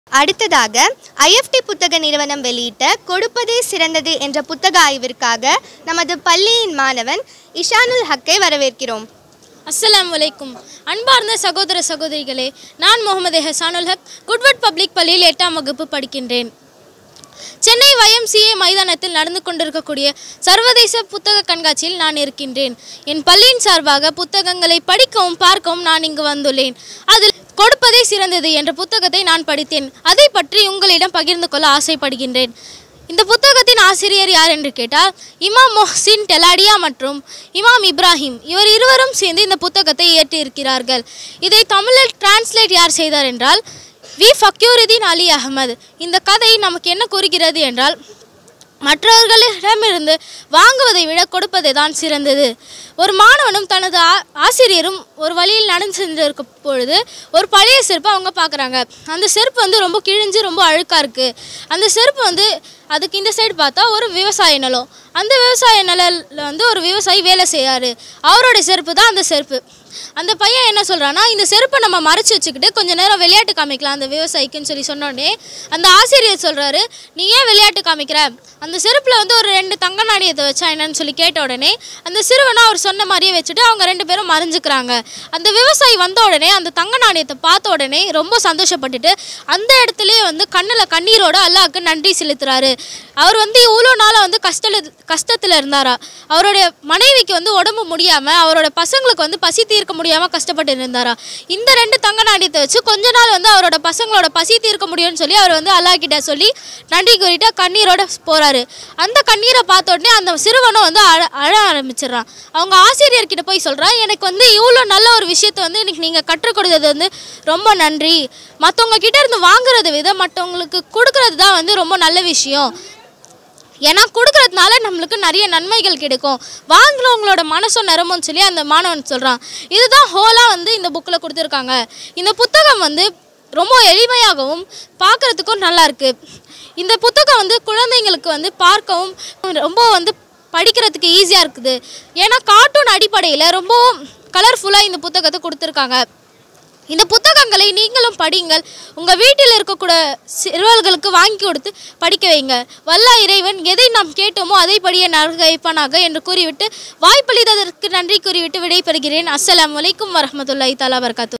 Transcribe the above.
அடுத்ததாக ஐஎஃப்டி புத்தக நிறுவனம் வெளியிட்ட கொடுப்பதே சிறந்தது என்ற புத்தக ஆய்விற்காக நமது பள்ளியின் மாணவன் இஷானுல் ஹக்கை வரவேற்கிறோம் அஸ்ஸலாமு அலைக்கும் அன்பார்ந்த சகோதர சகோதரிகளே நான் முகமது ஹசானுல் ஹக் குட்வட் பப்ளிக் பள்ளியில் எட்டாம் வகுப்பு படிக்கின்றேன் சென்னை YMCA மைதானத்தில் நடந்து கொண்டிருக்கக்கூடிய சர்வதேச புத்தக கண்காட்சியில் நான் இருக்கின்றேன் என் பள்ளியின் சார்பாக புத்தகங்களை படிக்கவும் பார்க்கவும் நான் இங்கு வந்துள்ளேன் அதில் கொடுப்பதே சிறந்தது என்ற புத்தகத்தை நான் படித்தேன் அதை பற்றி உங்களிடம் பகிர்ந்து கொள்ள ஆசைப்படுகின்றேன் இந்த புத்தகத்தின் ஆசிரியர் யார் என்று கேட்டால் இமாம் மொஹ்சின் டெலாடியா மற்றும் இமாம் இப்ராஹிம் இவர் இருவரும் சேர்ந்து இந்த புத்தகத்தை இயற்றியிருக்கிறார்கள் இதை தமிழில் டிரான்ஸ்லேட் யார் செய்தார் என்றால் வி ஃபக்யூருதீன் அலி அகமது இந்த கதை நமக்கு என்ன கூறுகிறது என்றால் மற்றவர்களிடமிருந்து வாங்குவதை விட கொடுப்பதே தான் சிறந்தது ஒரு மாணவனும் தனது ஆ- ஆசிரியரும் ஒரு வழியில் நடந்து செஞ்சிருக்க பொழுது ஒரு பழைய செருப்பை அவங்க பார்க்குறாங்க அந்த செருப்பு வந்து ரொம்ப கிழிஞ்சு ரொம்ப அழுக்காக இருக்குது அந்த செருப்பு வந்து அதுக்கு இந்த சைடு பார்த்தா ஒரு விவசாய நிலம் அந்த விவசாய நிலையில் வந்து ஒரு விவசாயி வேலை செய்யாரு அவரோட செருப்பு தான் அந்த செருப்பு அந்த பையன் என்ன சொல்கிறான்னா இந்த செருப்பை நம்ம மறைச்சு வச்சுக்கிட்டு கொஞ்ச நேரம் விளையாட்டு காமிக்கலாம் அந்த விவசாயிக்குன்னு சொல்லி சொன்னோடனே அந்த ஆசிரியர் சொல்கிறாரு நீ ஏன் விளையாட்டு காமிக்கிற அந்த செருப்பில் வந்து ஒரு ரெண்டு தங்க நாணயத்தை வச்சா என்னன்னு சொல்லி கேட்ட உடனே அந்த சிறுவனை அவர் சொன்ன மாதிரியே வச்சுட்டு அவங்க ரெண்டு பேரும் மறைஞ்சுக்கிறாங்க அந்த விவசாயி வந்த உடனே அந்த தங்க நாணயத்தை பார்த்த உடனே ரொம்ப சந்தோஷப்பட்டுட்டு அந்த இடத்துலயே வந்து கண்ணில் கண்ணீரோட அல்லாஹ்க்கு நன்றி செலுத்துறாரு அவர் வந்து இவ்வளோ நாளாக வந்து கஷ்ட கஷ்டத்தில் இருந்தாரா அவருடைய மனைவிக்கு வந்து உடம்பு முடியாமல் அவரோட பசங்களுக்கு வந்து பசி தீர்க்க முடியாமல் கஷ்டப்பட்டு இருந்தாரா இந்த ரெண்டு தங்க நாணயத்தை வச்சு கொஞ்ச நாள் வந்து அவரோட பசங்களோட பசி தீர்க்க முடியும்னு சொல்லி அவர் வந்து அல்லாஹ் கிட்ட சொல்லி நன்றி கூறிட்டு கண்ணீரோட போறாரு அந்த கண்ணீரை பார்த்த உடனே அந்த சிறுவனும் வந்து அழ அழ ஆரம்பிச்சிடுறான் அவங்க ஆசிரியர்கிட்ட போய் சொல்றான் எனக்கு வந்து இவ்வளோ நல்ல ஒரு விஷயத்தை வந்து எனக்கு நீங்கள் கற்றுக் கொடுத்தது வந்து ரொம்ப நன்றி மற்றவங்க கிட்ட இருந்து வாங்குறதை விட மற்றவங்களுக்கு கொடுக்கறது தான் வந்து ரொம்ப நல்ல விஷயம் ஏன்னா கொடுக்கறதுனால நம்மளுக்கு நிறைய நன்மைகள் கிடைக்கும் வாங்குறவங்களோட மனசும் நிறமும் சொல்லி அந்த மாணவன் சொல்கிறான் இதுதான் ஹோலாக வந்து இந்த புக்கில் கொடுத்துருக்காங்க இந்த புத்தகம் வந்து ரொம்ப எளிமையாகவும் பார்க்குறதுக்கும் நல்லா இருக்கு இந்த புத்தகம் வந்து குழந்தைங்களுக்கு வந்து பார்க்கவும் ரொம்ப வந்து படிக்கிறதுக்கு ஈஸியாக இருக்குது ஏன்னா கார்ட்டூன் அடிப்படையில் ரொம்ப கலர்ஃபுல்லாக இந்த புத்தகத்தை கொடுத்துருக்காங்க இந்த புத்தகங்களை நீங்களும் படியுங்கள் உங்கள் வீட்டில் இருக்கக்கூட சிறுவர்களுக்கு வாங்கி கொடுத்து படிக்க வைங்க வல்ல இறைவன் எதை நாம் கேட்டோமோ அதை படிய நல்கைப்பானாக என்று கூறிவிட்டு வாய்ப்பளித்ததற்கு நன்றி கூறிவிட்டு விடைபெறுகிறேன் அஸ்ஸலாமு அலைக்கும் வரஹ்மத்துல்லாஹி தஆலா வபரகாத்து